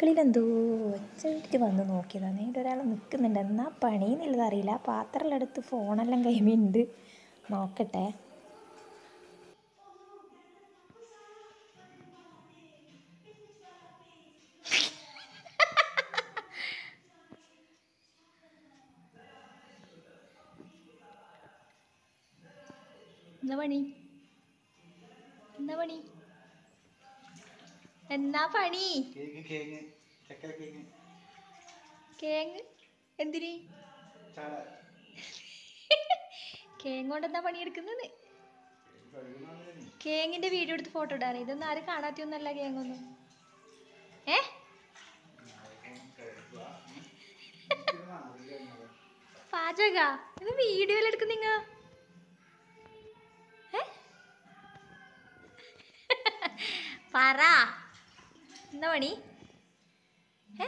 അടുക്കളയിൽ എന്തോ ഒച്ചയിട്ട് വന്ന് നോക്കിയതാണ് അതിൻ്റെ ഒരാൾ നിൽക്കുന്നുണ്ട് എന്നാ പണിയെന്നുള്ളത് അറിയില്ല പാത്രമെല്ലാം എടുത്ത് ഫോണെല്ലാം കൈമിണ്ട് നോക്കട്ടെ എന്താ പണി എന്താ പണി എന്നാ പണി കേക്ക് കേക്ക് ചക്കര കേക്ക് കേങ്ങ് എന്തിന് ചാട കേങ്ങ് കൊണ്ട് എന്താ പണിയെടുക്കുന്നത് കേങ്ങിന്റെ വീഡിയോ എടുത്ത് ഫോട്ടോ ഇടാറ് ഇതൊന്നും ആരും കാണാത്തൊന്നല്ല കേങ്ങൊന്നും ഏ പാചക ഇത് വീഡിയോയിൽ എടുക്കുന്നിങ്ങ ഏ പറ എന്താ പണി ഏ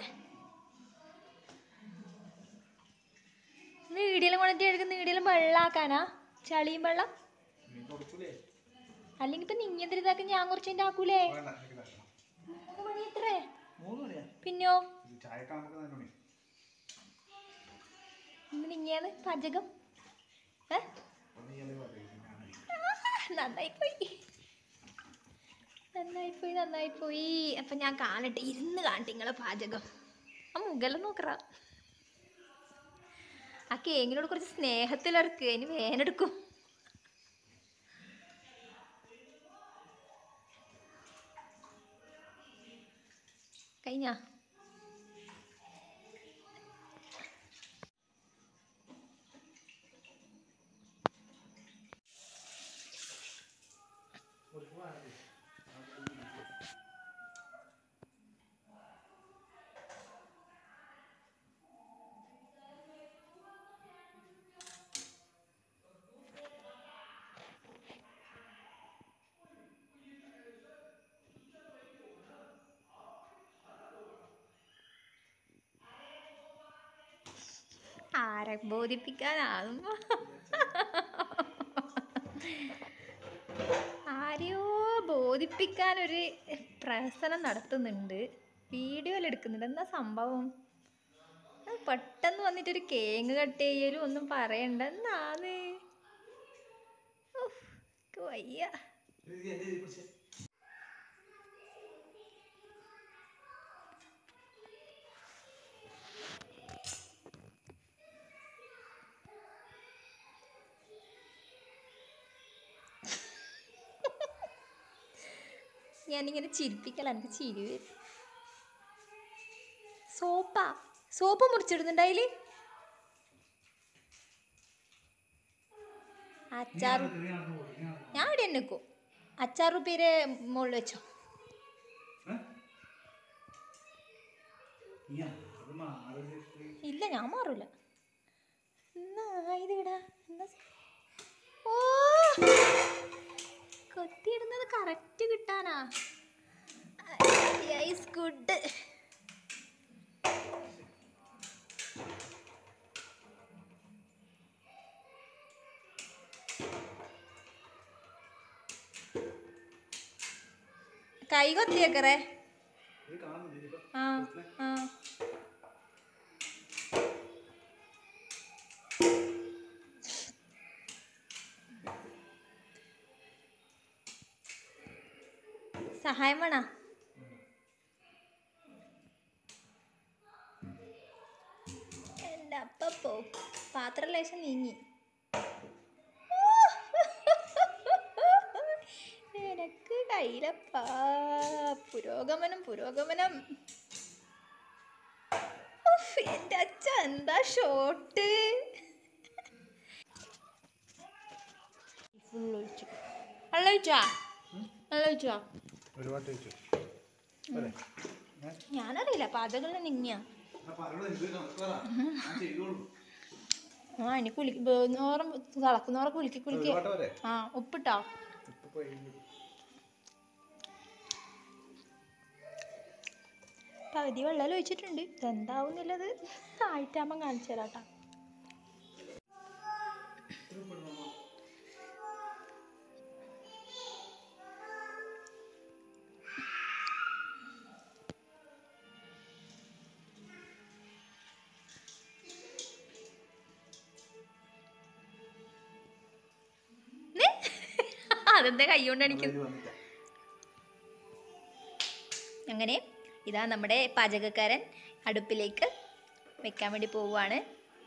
വീടിയെല്ലാം കൊണ്ടിട്ട് എടുക്കുന്ന വീടിയെല്ലാം വെള്ളാക്കാനാ ചളിയും വെള്ളം കൊടുക്കൂലേ അല്ലെങ്കിൽ ഇപ്പൊ നിങ്ങ ഇതാക്കി ഞാൻ കുറച്ച് ആക്കൂലേ വേണ്ട എനിക്ക് തരണം. മൂന്ന് മണി എത്രേ മൂന്ന് മണിയാ പിന്നോ ഇത് ചായക്ക് നമുക്ക് നാല് മണി ഇന്ന് നിങ്ങയാണ് പാചകം ഏ ഒന്ന് ഇയാള് പറയും ഞാൻ നന്നായി പോയി നന്നായി പോയി നന്നായി പോയി അപ്പൊ ഞാൻ കാണട്ടെ ഇരുന്ന് കാണട്ടെ നിങ്ങളെ പാചകം ആ മുകളിൽ നോക്കറ ആ കേങ്ങിനോട് കുറച്ച് സ്നേഹത്തിലിറക്ക് ഇനി വേനെടുക്കും കഴിഞ്ഞ ആരെ ബോധിപ്പിക്കാനാകും ആരെയോ ബോധിപ്പിക്കാനൊരു പ്രഹസനം നടത്തുന്നുണ്ട് വീഡിയോയിൽ എടുക്കുന്നുണ്ട് എന്താ സംഭവം അത് പെട്ടെന്ന് വന്നിട്ടൊരു കേങ്ങ് കട്ട് ചെയ്യലും ഒന്നും പറയണ്ട എന്നാന്ന് ഉഫ്, എനിക്ക് വയ്യ ഇത് എന്റെ ഇതിൽ പിടിച്ചേ. ഞാനിങ്ങനെ ചിരിപ്പിക്കല എനിക്ക് ചിരി വരും സോപ്പാ സോപ്പ് മുറിച്ചിടുന്നുണ്ട് അതില് അച്ചാർ ഇത് ഞാൻ അങ്ങ് കൊടുക്കും, ഞാൻ അങ്ങ് ഞാൻ ഇവിടെ നിൽക്കും അച്ചാർ ഉപ്പേര് മുകളിൽ വെച്ചോ കൊടുക്കും. ഏ? ഇയ്യാ, അത് മാറില്ല. ഇല്ല ഞാൻ മാറൂല എന്നാ ഇത് ഇടാ എന്താ സ- ഓ കൊത്തിയിടുന്നത് കറക്റ്റ് കിട്ടാനാ ഐസ് ഗുഡ് കൈ കൊത്തിയേക്കറേ ഇത് കാണുന്നില്ല, ഇതിപ്പോ. ആ ആ സഹായം വേണ എൻ്റെ അപ്പപ്പോ പാത്രം ലേശം നീങ്ങി എനക്ക് കയ്യിലപ്പാ പുരോഗമനം പുരോഗമനം ഉഫ്, എൻ്റെ അച്ഛ എന്താ ഷോട്ട് ഫുൾ ഒഴിച്ചു വെള്ളം ഒഴിച്ചാ വെള്ളം ഒഴിച്ചാ ഒരു വട്ടം വെച്ചു. പോരെ? ഏ? ഞാനറിയില്ല പാചകം നിങ്ങിയാ ആ പറഞ്ഞോളൂ, ഇത് കണക്ക് പറ. ഞാൻ ചെയ്തോളും. ആ ഇനി കുളി നോറം തിളക്കുന്നോറം കുലുക്കി ഒരു കുലുക്കി വട്ടം വരെ? ആ ഉപ്പിട്ടോ ഇപ്പൊ പോയി. പകുതി വെള്ളം ഒഴിച്ചിട്ടുണ്ട് ഇതെന്താവുന്നില്ലത് ആയിട്ടാകുമ്പം കാണിച്ചു തരാട്ടാ അതെന്താ കൈ കൊണ്ട് എനിക്ക് ഇത് വന്നിട്ടാ അങ്ങനെ ഇതാ നമ്മുടെ പാചകക്കാരൻ അടുപ്പിലേക്ക് വെക്കാൻ വേണ്ടി പോവുകയാണ്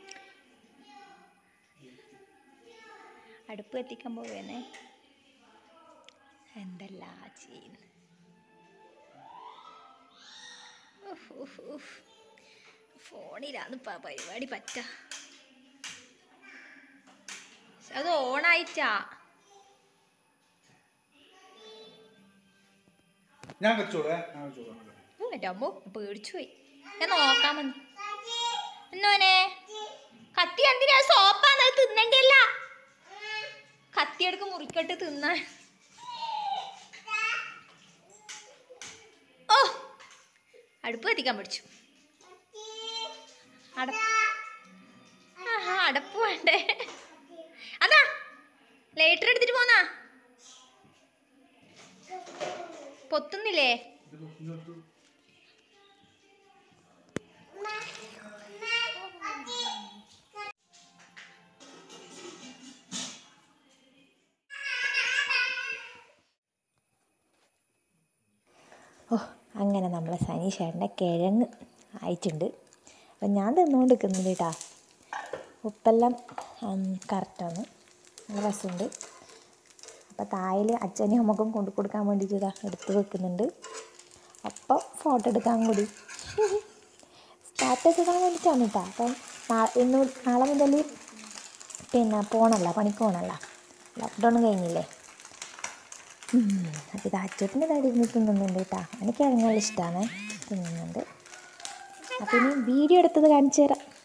അടുപ്പ് എത്തിക്കാൻ പോവുകയാണേ എന്തല്ല ചെയ്യുന്നു ഉഫ്, ഉഫ്, ഉഫ്. ഫോണിലാണ് ഇപ്പം ആ പരിപാടി പറ്റ അത് ഓണായിട്ടാ ഞാൻ വെച്ചോളൂ ഏ? ഞാൻ വെച്ചോളാം എൻ്റെ അമ്മോ പേടിച്ചു പോയി ഞാൻ നോക്കാൻ വന്നു എന്നോനെ കത്തി എന്തിനാ സോപ്പാണ് അത് തിന്നണ്ടല്ല കത്തിയെടുക്ക് മുറിക്കട്ട് തിന്നാൻ ഓ അടുപ്പ് കത്തിക്കാൻ പഠിച്ചു അട ആഹാ അടപ്പ് വേണ്ടേ അതാ ലേറ്റർ എടുത്തിട്ട് പോന്നാ പൊത്തുന്നില്ലേ ഇത് ഇങ്ങോട്ട് ഓ അങ്ങനെ നമ്മളെ സനീഷേട്ടൻ്റെ കിഴങ്ങ് ആയിട്ടുണ്ട് അപ്പം ഞാൻ തിന്നുകൊണ്ട് നിൽക്കുന്നുണ്ട് കേട്ടാ ഉപ്പെല്ലാം കറക്റ്റാണ് നല്ല രസമുണ്ട് അപ്പോൾ തായിൽ അച്ഛനും അമ്മക്കും കൊണ്ടു കൊടുക്കാൻ വേണ്ടിയിട്ട് ഇതാ എടുത്ത് വെക്കുന്നുണ്ട് അപ്പോൾ ഫോട്ടോ എടുക്കാൻ കൂടി സ്റ്റാറ്റസ് ഇടാൻ വേണ്ടിയിട്ടാണ് കേട്ടോ അപ്പം നാ- ഇന്ന് നാളെ മുതൽ പിന്നെ പോകണല്ല പണിക്ക് പോകണല്ല ലോക്ക്ഡൗൺ കഴിഞ്ഞില്ലേ അപ്പോൾ ഇത് അച്ചോട്ടിൻ്റെ തടി ഇരുന്ന് തിന്നുന്നുണ്ട് കേട്ടോ എനിക്ക് കിഴങ്ങുകൾ ഇഷ്ടമാണ് തിന്നുന്നുണ്ട് അപ്പോൾ ഇനി വീഡിയോ എടുത്തത് കാണിച്ചു തരാം